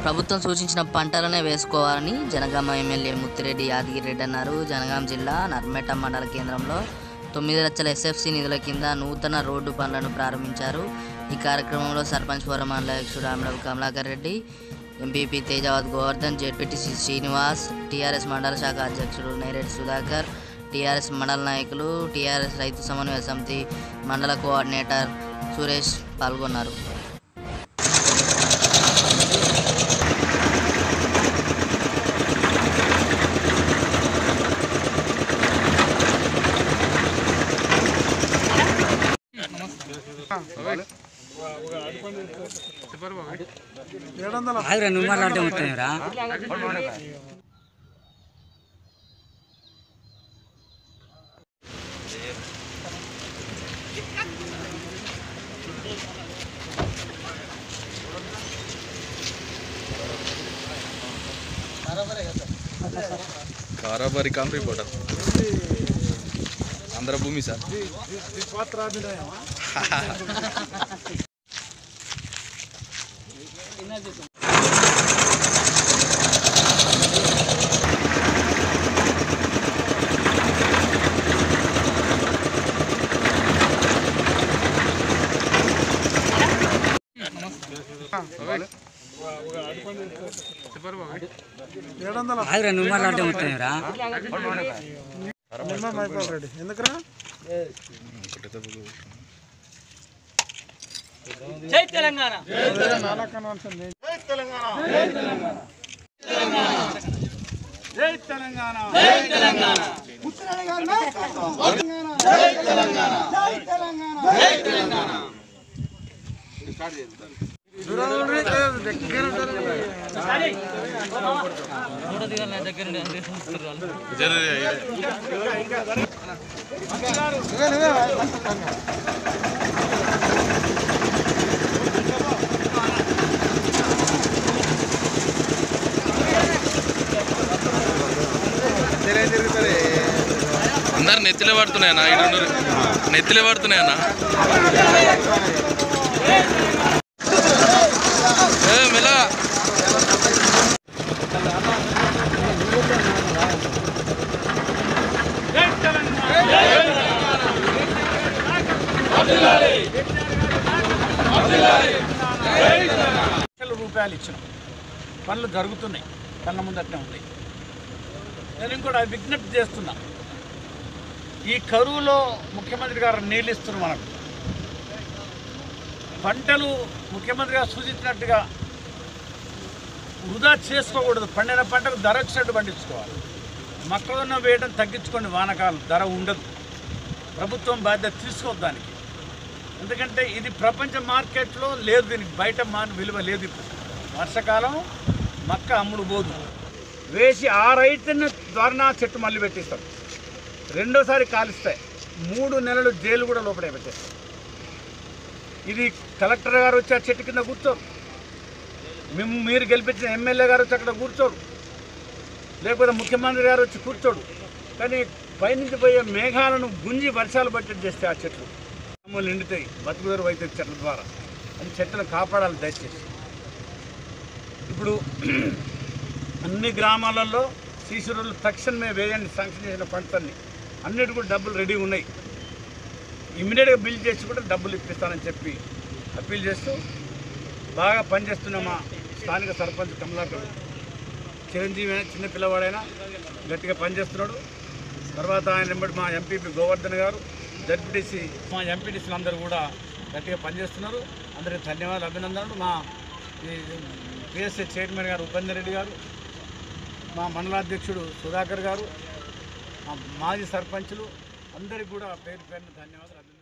ప్రభుత్వం సూచించిన పంటలనే వేసుకోవాలని జనగామ ఎమ్మెల్యే ముత్తిరెడ్డి యాదగిరెడ్డి అన్నారు జనగాం జిల్లా నర్మేట మండల కేంద్రంలో తొమ్మిది లక్షల ఎస్ఎఫ్సి నిధుల కింద నూతన రోడ్డు పనులను ప్రారంభించారు ఈ కార్యక్రమంలో సర్పంచ్ ఫోరం మండల అధ్యక్షుడు Ramarao Kamalakar Reddy MPP Tejavath Govardhan ZPTC Srinivas TRS మండల శాఖ అధ్యక్షుడు నేరెడ్డి సుధాకర్ టీఆర్ఎస్ మండల నాయకులు టీఆర్ఎస్ రైతు సమన్వయ సమితి మండల కోఆర్డినేటర్ సురేష్ పాల్గొన్నారు ఆగురా నువ్వు మాట్లాడితే మొత్తంరా కారాబారి కాంప్ రిపోర్టర్ ఆంధ్రభూమి సార్ ఆగురా నువ్వు మాట్లాడితే మొత్తంరా ఎందుకురా అందరు నెత్తిలే పడుతున్నాయన్నా ఇటు నెత్తిలే పడుతున్నాయన్నా ఏ మెలా లక్షల రూపాయలు ఇచ్చిన పనులు జరుగుతున్నాయి కళ్ళ ముందట్నే ఉంది నేను ఇంకోటి అది విజ్ఞప్తి చేస్తున్నా ఈ కరువులో ముఖ్యమంత్రి గారు నీళ్ళు ఇస్తున్నారు మనకు పంటలు ముఖ్యమంత్రి గారు సూచించినట్టుగా వృధా చేసుకోకూడదు పండిన పంటకు ధర వచ్చినట్టు పండించుకోవాలి మొక్కజొన్న వేయడం తగ్గించుకోండి వానకాలం ధర ఉండదు ప్రభుత్వం బాధ్యత తీసుకోవద్దు దానికి ఎందుకంటే ఇది ప్రపంచ మార్కెట్లో లేదు దీనికి బయట మాన విలువ లేదు ఇప్పుడు వర్షాకాలం మక్క అమ్ముడు పోదు వేసి ఆ రైతుని ద్వారా చెట్టు మళ్ళీ పెట్టిస్తారు రెండోసారి కాలుస్తాయి మూడు నెలలు జైలు కూడా లోపలే పెట్టేస్తారు ఇది కలెక్టర్ గారు వచ్చి ఆ చెట్టు కింద కూర్చోరు మేము మీరు గెలిపించిన ఎమ్మెల్యే గారు వచ్చి అక్కడ కూర్చోరు లేకపోతే ముఖ్యమంత్రి గారు వచ్చి కూర్చోడు కానీ పైనుంచి పోయే మేఘాలను గుంజి వర్షాలు పట్టేది చేస్తే ఆ చెట్లు మామూలు నిండుతాయి బతుకుదరు అయితే చెట్ల ద్వారా అది చెట్లను కాపాడాలి దయచేసి ఇప్పుడు అన్ని గ్రామాలలో శిశురులు తక్షణమే వేయండి శాంక్షన్ చేసిన ఫండ్స్ అన్ని అన్నిటి కూడా డబ్బులు రెడీ ఉన్నాయి ఇమ్మీడియట్గా బిల్ చేసి కూడా డబ్బులు ఇప్పిస్తానని చెప్పి అప్పీల్ చేస్తూ బాగా పనిచేస్తున్న మా స్థానిక సర్పంచ్ కమలాకర్ చిరంజీవి అయినా చిన్న పిల్లవాడైనా గట్టిగా పనిచేస్తున్నాడు తర్వాత ఆయన వెంబడి మా ఎంపీపీ గోవర్ధన్ గారు జడ్పీటీసీ మా ఎంపీటీసీలు అందరూ కూడా గట్టిగా పనిచేస్తున్నారు అందరికీ ధన్యవాదాలు అభినందనలు మా ఈ పిఎస్సీ చైర్మన్ గారు ఉపేందర్ రెడ్డి గారు మా మండలాధ్యక్షుడు సుధాకర్ గారు మా మాజీ సర్పంచులు అందరికీ కూడా పేరు పేరున ధన్యవాదాలు అభినందనలు